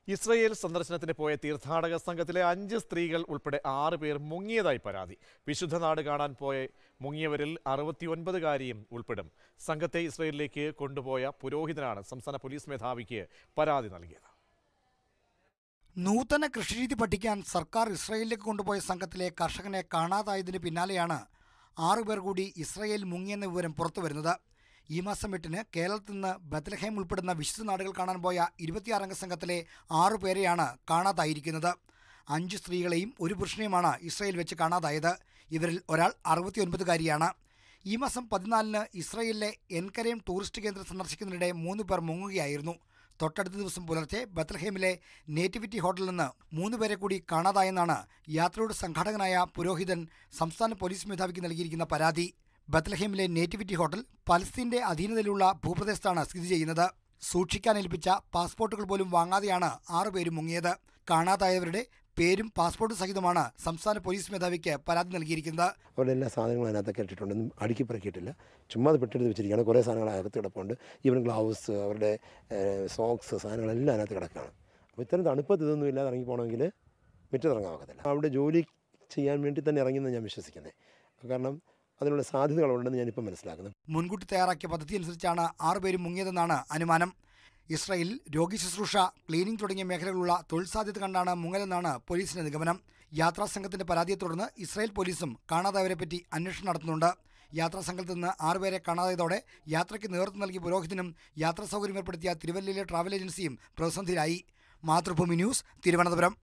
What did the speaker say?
Israel സന്ദർശനത്തിന് പോയ തീർത്ഥാടക സംഘത്തിലെ അഞ്ച് സ്ത്രീകൾ ഉൾപ്പെടെ ആറ് പേർ മുങ്ങിയതായി പരാതി വിശുദ്ധ നാട് കാണാൻ പോയ മുങ്ങിയവരിൽ അറുപത്തിയൊൻപതുകാരിയും ഉൾപ്പെടും സംഘത്തെ ഇസ്രയേലിലേക്ക് കൊണ്ടുപോയ പുരോഹിതനാണ് സംസ്ഥാന പോലീസ് മേധാവിക്ക് പരാതി നൽകിയത് നൂതന കൃഷിരീതി പഠിക്കാൻ സർക്കാർ ഇസ്രയേലിലേക്ക് കൊണ്ടുപോയ സംഘത്തിലെ കർഷകനെ കാണാതായതിന് പിന്നാലെയാണ് ആറുപേർ കൂടി ഇസ്രയേൽ മുങ്ങിയെന്ന വിവരം പുറത്തുവരുന്നത് ഈ മാസം എട്ടിന് കേരളത്തിൽ നിന്ന് ബത്ലഹേം ഉൾപ്പെടുന്ന വിശുദ്ധ നാടുകൾ കാണാൻ പോയ ഇരുപത്തിയാറംഗ സംഘത്തിലെ ആറുപേരെയാണ് കാണാതായിരിക്കുന്നത് അഞ്ച് സ്ത്രീകളെയും ഒരു പുരുഷനെയുമാണ് ഇസ്രയേൽ വെച്ച് കാണാതായത് ഇവരിൽ ഒരാൾ അറുപത്തിയൊൻപതുകാരിയാണ് ഈ മാസം പതിനാലിന് ഇസ്രയേലിലെ എൻകരേം ടൂറിസ്റ്റ് കേന്ദ്രം സന്ദർശിക്കുന്നതിനിടെ മൂന്ന് പേർ മുങ്ങുകയായിരുന്നു തൊട്ടടുത്ത ദിവസം പുലർച്ചെ ബത്ലഹേമിലെ നേറ്റിവിറ്റി ഹോട്ടലിൽ നിന്ന് മൂന്ന് പേരെ കൂടി കാണാതായെന്നാണ് യാത്രയുടെ സംഘാടകനായ പുരോഹിതൻ സംസ്ഥാന പോലീസ് മേധാവിക്ക് നൽകിയിരിക്കുന്ന പരാതി ബത്ലഹേമിലെ നേറ്റിവിറ്റി ഹോട്ടൽ പലസ്തീന്റെ അധീനതയിലുള്ള ഭൂപ്രദേശത്താണ് സ്ഥിതി ചെയ്യുന്നത് സൂക്ഷിക്കാൻ ഏൽപ്പിച്ച പാസ്പോർട്ടുകൾ പോലും വാങ്ങാതെയാണ് ആറുപേരും മുങ്ങിയത് കാണാതായവരുടെ പേരും പാസ്പോർട്ടും സഹിതമാണ് സംസ്ഥാന പോലീസ് മേധാവിക്ക് പരാതി നൽകിയിരിക്കുന്നത് അവരുടെ എല്ലാ സാധനങ്ങളും അതിനകത്തൊക്കെ ഇട്ടിട്ടുണ്ട് ഒന്നും അടുക്കി പെറുക്കിയിട്ടില്ല ചുമ്മാ അത് പെട്ടെടുത്ത് വെച്ചിരിക്കുകയാണ് കുറേ സാധനങ്ങൾ അകത്ത് കിടപ്പുണ്ട് ഈവൻ ഗ്ലൗസ് അവരുടെ സോക്സ് സാധനങ്ങളെല്ലാം അതിനകത്ത് കിടക്കുകയാണ് അപ്പോൾ ഇത്തരം തണുപ്പത്ത് ഇതൊന്നും ഇല്ലാതെ ഇറങ്ങി പോകണമെങ്കിൽ മുറ്റത്തിറങ്ങാൻ ഒക്കത്തില്ല അവിടെ ജോലി ചെയ്യാൻ വേണ്ടി തന്നെ ഇറങ്ങിയെന്ന് ഞാൻ വിശ്വസിക്കുന്നത് കാരണം അതിനുള്ള സാധ്യതകളുണ്ടെന്ന് ഞാനിപ്പോൾ മനസ്സിലാക്കുന്നത് മുൻകൂട്ടി തയ്യാറാക്കിയ പദ്ധതി അനുസരിച്ചാണ് ആറുപേരും മുങ്ങിയതെന്നാണ് അനുമാനം ഇസ്രായേലിൽ രോഗി ശുശ്രൂഷ ക്ലീനിംഗ് തുടങ്ങിയ മേഖലകളുള്ള തൊഴിൽ സാധ്യത കണ്ടാണ് മുങ്ങലെന്നാണ് പോലീസിന്റെ നിഗമനം യാത്രാ സംഘത്തിന്റെ പരാതിയെ തുടർന്ന് ഇസ്രായേൽ പോലീസും കാണാതായവരെപ്പറ്റി അന്വേഷണം നടത്തുന്നുണ്ട് യാത്രാ സംഘത്തിൽ നിന്ന് ആറുപേരെ കാണാതായതോടെ യാത്രയ്ക്ക് നേതൃത്വം നൽകിയ പുരോഹിതനും യാത്രാ സൗകര്യം ഏർപ്പെടുത്തിയ തിരുവല്ലയിലെ ട്രാവൽ ഏജൻസിയും പ്രതിസന്ധിയിലായി മാതൃഭൂമി ന്യൂസ് തിരുവനന്തപുരം